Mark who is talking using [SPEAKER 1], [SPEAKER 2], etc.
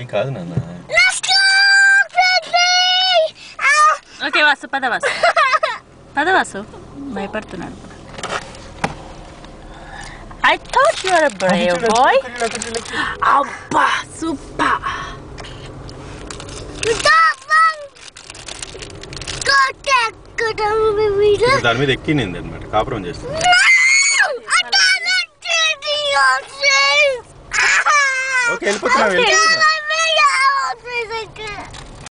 [SPEAKER 1] ఏం కాదు నాన్న
[SPEAKER 2] Let's go, Freddy! Ah!
[SPEAKER 3] Okay Vasu పద వాసు పద వాసు భయపడుతున్నాడు I thought you are brave boy అబ్బా super
[SPEAKER 2] Stop, Mom! Go back, go down the video.
[SPEAKER 1] దాని మీద ఎక్కినింది అనమాట కాపురం చేస్తుంది
[SPEAKER 2] No! I got it, Freddy, your face! Ah!
[SPEAKER 1] Okay వెళ్ళిపోతున్నావు
[SPEAKER 2] I
[SPEAKER 1] వెళ్ళిపోతున్నావు